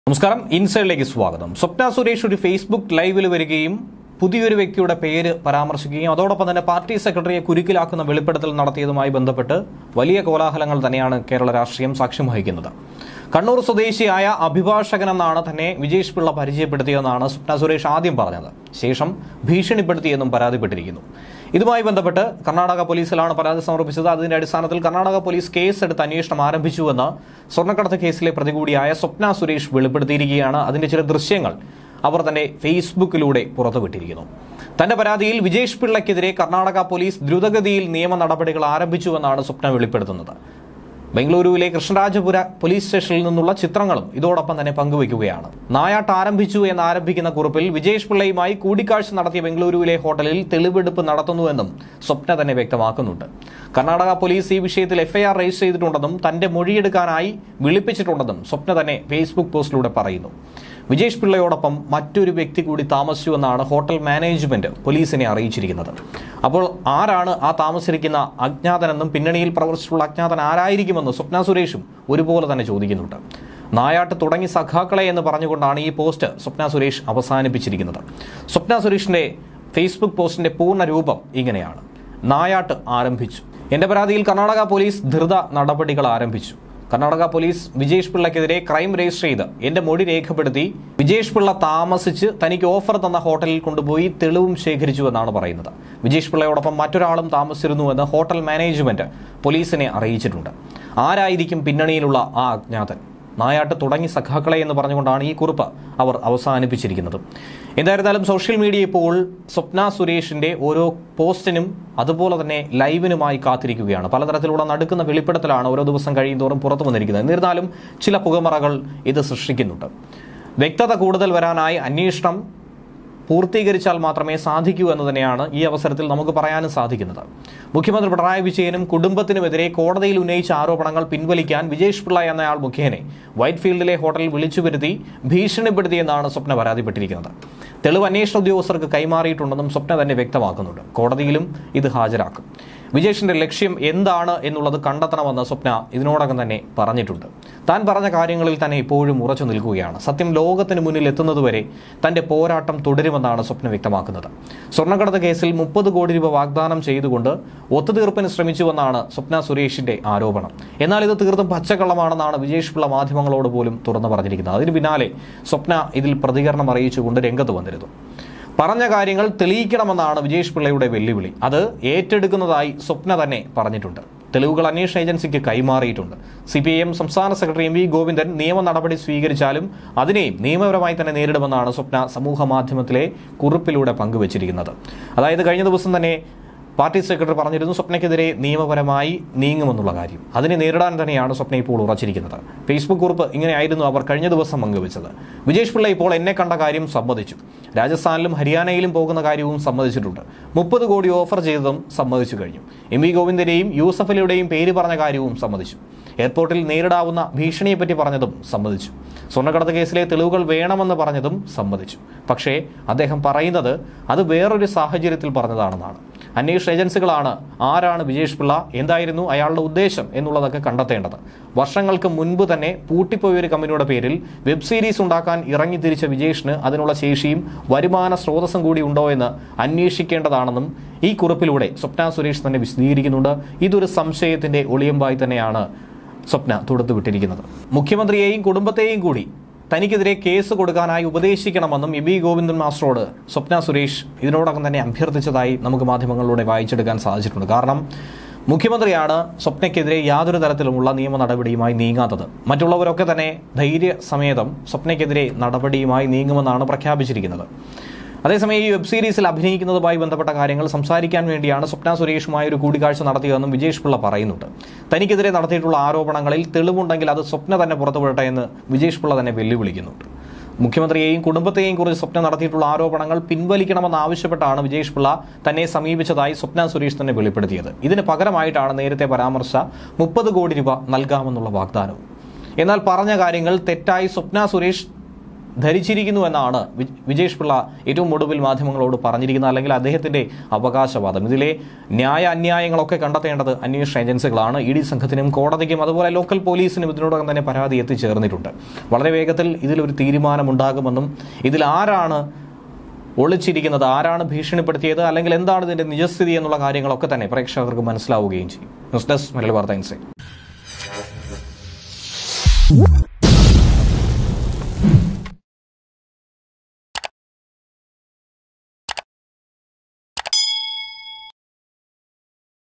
നമസ്കാരം ഇൻസൈഡിലേക്ക് സ്വാഗതം സ്വപ്ന സുരേഷ് ഒരു ഫേസ്ബുക്ക് ലൈവിൽ വരികയും പുതിയൊരു വ്യക്തിയുടെ പേര് പരാമർശിക്കുകയും അതോടൊപ്പം തന്നെ പാർട്ടി സെക്രട്ടറിയെ കുരുക്കിലാക്കുന്ന വെളിപ്പെടുത്തൽ നടത്തിയതുമായി ബന്ധപ്പെട്ട് വലിയ കോലാഹലങ്ങൾ തന്നെയാണ് കേരള രാഷ്ട്രീയം സാക്ഷ്യം വഹിക്കുന്നത് കണ്ണൂർ സ്വദേശിയായ അഭിഭാഷകനെന്നാണ് തന്നെ വിജേഷ് പിള്ള പരിചയപ്പെടുത്തിയതെന്നാണ് സ്വപ്ന സുരേഷ് ആദ്യം പറഞ്ഞത് ശേഷം ഭീഷണിപ്പെടുത്തിയെന്നും പരാതിപ്പെട്ടിരിക്കുന്നു ഇതുമായി ബന്ധപ്പെട്ട് കർണാടക പോലീസിലാണ് പരാതി സമർപ്പിച്ചത് അതിന്റെ അടിസ്ഥാനത്തിൽ കർണാടക പോലീസ് കേസെടുത്ത് അന്വേഷണം ആരംഭിച്ചുവെന്ന് സ്വർണ്ണക്കടത്ത് കേസിലെ പ്രതി കൂടിയായ സ്വപ്ന സുരേഷ് വെളിപ്പെടുത്തിയിരിക്കുകയാണ് അതിന്റെ ചില ദൃശ്യങ്ങൾ അവർ തന്നെ ഫേസ്ബുക്കിലൂടെ പുറത്തുവിട്ടിരിക്കുന്നു തന്റെ പരാതിയിൽ വിജേഷ് പിള്ളയ്ക്കെതിരെ കർണാടക പോലീസ് ദ്രുതഗതിയിൽ നിയമ നടപടികൾ ആരംഭിച്ചുവെന്നാണ് സ്വപ്ന വെളിപ്പെടുത്തുന്നത് ബംഗളൂരുവിലെ കൃഷ്ണരാജപുര പോലീസ് സ്റ്റേഷനിൽ നിന്നുള്ള ചിത്രങ്ങളും ഇതോടൊപ്പം തന്നെ പങ്കുവയ്ക്കുകയാണ് നായാട്ട് ആരംഭിച്ചു എന്ന് ആരംഭിക്കുന്ന കുറിപ്പിൽ വിജേഷ് പിള്ളയുമായി കൂടിക്കാഴ്ച നടത്തിയ ബംഗളൂരുവിലെ ഹോട്ടലിൽ തെളിവെടുപ്പ് നടത്തുന്നുവെന്നും സ്വപ്ന തന്നെ വ്യക്തമാക്കുന്നുണ്ട് കർണാടക പോലീസ് ഈ വിഷയത്തിൽ എഫ്ഐആർ രജിസ്റ്റർ ചെയ്തിട്ടുണ്ടെന്നും തന്റെ മൊഴിയെടുക്കാനായി വിളിപ്പിച്ചിട്ടുണ്ടെന്നും സ്വപ്ന തന്നെ ഫേസ്ബുക്ക് പോസ്റ്റിലൂടെ പറയുന്നു വിജേഷ് പിള്ളയോടൊപ്പം മറ്റൊരു വ്യക്തി കൂടി താമസിച്ചുവെന്നാണ് ഹോട്ടൽ മാനേജ്മെന്റ് പോലീസിനെ അറിയിച്ചിരിക്കുന്നത് അപ്പോൾ ആരാണ് ആ താമസിച്ചിരിക്കുന്ന അജ്ഞാതനെന്നും പിന്നണിയിൽ പ്രവർത്തിച്ചിട്ടുള്ള അജ്ഞാതൻ ആരായിരിക്കുമെന്ന് സ്വപ്ന സുരേഷും ഒരുപോലെ തന്നെ ചോദിക്കുന്നുണ്ട് നായാട്ട് തുടങ്ങി സഖാക്കളെ എന്ന് പറഞ്ഞുകൊണ്ടാണ് ഈ പോസ്റ്റ് സ്വപ്ന സുരേഷ് അവസാനിപ്പിച്ചിരിക്കുന്നത് സ്വപ്ന സുരേഷിന്റെ ഫേസ്ബുക്ക് പോസ്റ്റിന്റെ പൂർണ്ണ രൂപം ഇങ്ങനെയാണ് നായാട്ട് ആരംഭിച്ചു എന്റെ പരാതിയിൽ കർണാടക പോലീസ് ധൃത നടപടികൾ ആരംഭിച്ചു കർണാടക പോലീസ് വിജേഷ് പിള്ളയ്ക്കെതിരെ ക്രൈം രജിസ്റ്റർ ചെയ്ത് എന്റെ മൊഴി രേഖപ്പെടുത്തി വിജേഷ് പിള്ള താമസിച്ച് തനിക്ക് ഓഫർ തന്ന ഹോട്ടലിൽ കൊണ്ടുപോയി തെളിവും ശേഖരിച്ചുവെന്നാണ് പറയുന്നത് വിജേഷ് പിള്ളയോടൊപ്പം മറ്റൊരാളും താമസിച്ചിരുന്നുവെന്ന് ഹോട്ടൽ മാനേജ്മെന്റ് പോലീസിനെ അറിയിച്ചിട്ടുണ്ട് ആരായിരിക്കും പിന്നണിയിലുള്ള ആ അജ്ഞാതൻ നായാട്ട് തുടങ്ങി സഖാക്കളെ എന്ന് പറഞ്ഞുകൊണ്ടാണ് ഈ കുറിപ്പ് അവർ അവസാനിപ്പിച്ചിരിക്കുന്നത് എന്തായിരുന്നാലും സോഷ്യൽ മീഡിയ ഇപ്പോൾ സ്വപ്ന സുരേഷിന്റെ ഓരോ പോസ്റ്റിനും അതുപോലെ തന്നെ ലൈവിനുമായി കാത്തിരിക്കുകയാണ് പലതരത്തിലുള്ള നടുക്കുന്ന വെളിപ്പെടുത്തലാണ് ഓരോ ദിവസം കഴിയുന്തോറും പുറത്തു വന്നിരിക്കുന്നത് എന്നിരുന്നാലും ചില പുകമറകൾ ഇത് സൃഷ്ടിക്കുന്നുണ്ട് വ്യക്തത കൂടുതൽ വരാനായി അന്വേഷണം പൂർത്തീകരിച്ചാൽ മാത്രമേ സാധിക്കൂ എന്ന് തന്നെയാണ് ഈ അവസരത്തിൽ നമുക്ക് പറയാനും സാധിക്കുന്നത് മുഖ്യമന്ത്രി പിണറായി വിജയനും കുടുംബത്തിനുമെതിരെ കോടതിയിൽ ഉന്നയിച്ച ആരോപണങ്ങൾ പിൻവലിക്കാൻ വിജേഷ് പിള്ള എന്നയാൾ മുഖേനെ വൈറ്റ് ഫീൽഡിലെ ഹോട്ടലിൽ വിളിച്ചു വരുത്തി ഭീഷണിപ്പെടുത്തിയെന്നാണ് സ്വപ്ന പരാതിപ്പെട്ടിരിക്കുന്നത് തെളിവ് അന്വേഷണ ഉദ്യോഗസ്ഥർക്ക് കൈമാറിയിട്ടുണ്ടെന്നും സ്വപ്ന തന്നെ വ്യക്തമാക്കുന്നുണ്ട് കോടതിയിലും ഇത് ഹാജരാക്കും വിജേഷിന്റെ ലക്ഷ്യം എന്താണ് എന്നുള്ളത് കണ്ടെത്തണമെന്ന് സ്വപ്ന ഇതിനോടകം തന്നെ പറഞ്ഞിട്ടുണ്ട് താൻ പറഞ്ഞ കാര്യങ്ങളിൽ തന്നെ ഇപ്പോഴും ഉറച്ചു നിൽക്കുകയാണ് സത്യം ലോകത്തിന് മുന്നിൽ എത്തുന്നതുവരെ തന്റെ പോരാട്ടം തുടരുമെന്നാണ് സ്വപ്ന വ്യക്തമാക്കുന്നത് സ്വർണ്ണക്കടത്ത് കേസിൽ മുപ്പത് കോടി രൂപ വാഗ്ദാനം ചെയ്തുകൊണ്ട് ഒത്തുതീർപ്പിന് ശ്രമിച്ചുവെന്നാണ് സ്വപ്ന സുരേഷിന്റെ ആരോപണം എന്നാൽ ഇത് തീർത്തും പച്ചക്കള്ളമാണെന്നാണ് വിജേഷ് പിള്ള മാധ്യമങ്ങളോട് പോലും തുറന്നു പറഞ്ഞിരിക്കുന്നത് അതിന് പിന്നാലെ സ്വപ്ന ഇതിൽ പ്രതികരണം അറിയിച്ചുകൊണ്ട് രംഗത്ത് വന്നിരുന്നു പറഞ്ഞ കാര്യങ്ങൾ തെളിയിക്കണമെന്നാണ് വിജേഷ് പിള്ളയുടെ വെല്ലുവിളി അത് ഏറ്റെടുക്കുന്നതായി സ്വപ്ന തന്നെ പറഞ്ഞിട്ടുണ്ട് തെളിവുകൾ അന്വേഷണ ഏജൻസിക്ക് കൈമാറിയിട്ടുണ്ട് സി പി ഐ എം സംസ്ഥാന സെക്രട്ടറി എം വി ഗോവിന്ദൻ നിയമ നടപടി സ്വീകരിച്ചാലും അതിനെയും നിയമപരമായി തന്നെ നേരിടുമെന്നാണ് സ്വപ്ന സമൂഹ മാധ്യമത്തിലെ കുറിപ്പിലൂടെ പങ്കുവച്ചിരിക്കുന്നത് അതായത് കഴിഞ്ഞ ദിവസം തന്നെ പാർട്ടി സെക്രട്ടറി പറഞ്ഞിരുന്നു സ്വപ്നയ്ക്കെതിരെ നിയമപരമായി നീങ്ങുമെന്നുള്ള കാര്യം അതിനെ നേരിടാൻ തന്നെയാണ് സ്വപ്ന ഇപ്പോൾ ഉറച്ചിരിക്കുന്നത് ഫേസ്ബുക്ക് കുറിപ്പ് ഇങ്ങനെയായിരുന്നു അവർ കഴിഞ്ഞ ദിവസം പങ്കുവച്ചത് വിജേഷ് പിള്ള ഇപ്പോൾ എന്നെ കണ്ട കാര്യം സമ്മതിച്ചു രാജസ്ഥാനിലും ഹരിയാനയിലും പോകുന്ന കാര്യവും സമ്മതിച്ചിട്ടുണ്ട് മുപ്പത് കോടി ഓഫർ ചെയ്തതും സമ്മതിച്ചു കഴിഞ്ഞു എം വി ഗോവിന്ദന്റെയും യൂസഫ് അലിയുടെയും പേര് പറഞ്ഞ കാര്യവും സമ്മതിച്ചു എയർപോർട്ടിൽ നേരിടാവുന്ന ഭീഷണിയെപ്പറ്റി പറഞ്ഞതും സമ്മതിച്ചു സ്വർണ്ണക്കടത്ത് കേസിലെ തെളിവുകൾ വേണമെന്ന് പറഞ്ഞതും സമ്മതിച്ചു പക്ഷേ അദ്ദേഹം പറയുന്നത് അത് വേറൊരു സാഹചര്യത്തിൽ പറഞ്ഞതാണെന്നാണ് അന്വേഷണ ഏജൻസികളാണ് ആരാണ് വിജേഷ് പിള്ള എന്തായിരുന്നു അയാളുടെ ഉദ്ദേശം എന്നുള്ളതൊക്കെ കണ്ടെത്തേണ്ടത് വർഷങ്ങൾക്ക് മുൻപ് തന്നെ പൂട്ടിപ്പോയ ഒരു കമ്പനിയുടെ പേരിൽ വെബ് സീരീസ് ഉണ്ടാക്കാൻ ഇറങ്ങി തിരിച്ച വിജേഷിന് അതിനുള്ള ശേഷിയും വരുമാന സ്രോതസ്സും കൂടി ഉണ്ടോ എന്ന് അന്വേഷിക്കേണ്ടതാണെന്നും ഈ കുറിപ്പിലൂടെ സ്വപ്ന സുരേഷ് തന്നെ വിശദീകരിക്കുന്നുണ്ട് ഇതൊരു സംശയത്തിന്റെ ഒളിയമ്പായി തന്നെയാണ് സ്വപ്ന തൊടുത്തുവിട്ടിരിക്കുന്നത് മുഖ്യമന്ത്രിയെയും കുടുംബത്തെയും കൂടി തനിക്കെതിരെ കേസ് കൊടുക്കാനായി ഉപദേശിക്കണമെന്നും എ ബി ഗോവിന്ദൻ മാസ്റ്ററോട് സ്വപ്ന സുരേഷ് ഇതിനോടകം തന്നെ അഭ്യർത്ഥിച്ചതായി നമുക്ക് മാധ്യമങ്ങളിലൂടെ വായിച്ചെടുക്കാൻ സാധിച്ചിട്ടുണ്ട് കാരണം മുഖ്യമന്ത്രിയാണ് സ്വപ്നയ്ക്കെതിരെ യാതൊരു തരത്തിലുമുള്ള നിയമ നടപടിയുമായി നീങ്ങാത്തത് മറ്റുള്ളവരൊക്കെ തന്നെ ധൈര്യസമേതം സ്വപ്നയ്ക്കെതിരെ നടപടിയുമായി നീങ്ങുമെന്നാണ് പ്രഖ്യാപിച്ചിരിക്കുന്നത് അതേസമയം ഈ വെബ് സീരീസിൽ അഭിനയിക്കുന്നതുമായി ബന്ധപ്പെട്ട കാര്യങ്ങൾ സംസാരിക്കാൻ വേണ്ടിയാണ് സ്വപ്ന സുരേഷുമായി ഒരു കൂടിക്കാഴ്ച നടത്തിയതെന്നും വിജേഷ് പിള്ള പറയുന്നുണ്ട് തനിക്കെതിരെ നടത്തിയിട്ടുള്ള ആരോപണങ്ങളിൽ തെളിവുണ്ടെങ്കിൽ അത് സ്വപ്ന തന്നെ പുറത്തുവിടട്ടെ എന്ന് വിജേഷ് പിള്ള തന്നെ വെല്ലുവിളിക്കുന്നുണ്ട് മുഖ്യമന്ത്രിയെയും കുടുംബത്തെയും കുറിച്ച് സ്വപ്ന നടത്തിയിട്ടുള്ള ആരോപണങ്ങൾ പിൻവലിക്കണമെന്ന് ആവശ്യപ്പെട്ടാണ് വിജേഷ് പിള്ള തന്നെ സമീപിച്ചതായി സ്വപ്ന സുരേഷ് തന്നെ വെളിപ്പെടുത്തിയത് ഇതിന് പകരമായിട്ടാണ് നേരത്തെ പരാമർശ മുപ്പത് കോടി രൂപ നൽകാമെന്നുള്ള വാഗ്ദാനവും എന്നാൽ പറഞ്ഞ കാര്യങ്ങൾ തെറ്റായി സ്വപ്ന സുരേഷ് ധരിച്ചിരിക്കുന്നു എന്നാണ് വി- വിജേഷ് പിള്ള ഏറ്റവും ഒടുവിൽ മാധ്യമങ്ങളോട് പറഞ്ഞിരിക്കുന്നത് അല്ലെങ്കിൽ അദ്ദേഹത്തിന്റെ അവകാശവാദം ഇതിലെ ന്യായ അന്യായങ്ങളൊക്കെ കണ്ടെത്തേണ്ടത് അന്വേഷണ ഏജൻസികളാണ് ഇ ഡി സംഘത്തിനും കോടതിക്കും അതുപോലെ ലോക്കൽ പോലീസിനും ഇതിനോടകം തന്നെ പരാതി എത്തിച്ചേർന്നിട്ടുണ്ട് വളരെ വേഗത്തിൽ ഇതിലൊരു തീരുമാനമുണ്ടാകുമെന്നും ഇതിൽ ആരാണ് ഒളിച്ചിരിക്കുന്നത് ആരാണ് ഭീഷണിപ്പെടുത്തിയത് അല്ലെങ്കിൽ എന്താണ് ഇതിന്റെ നിജസ്ഥിതി എന്നുള്ള കാര്യങ്ങളൊക്കെ തന്നെ പ്രേക്ഷകർക്ക് മനസ്സിലാവുകയും ചെയ്യും ന്യൂസ് ഡെസ്ക് മലയാളി വാർത്ത ഇൻസൈറ്റ്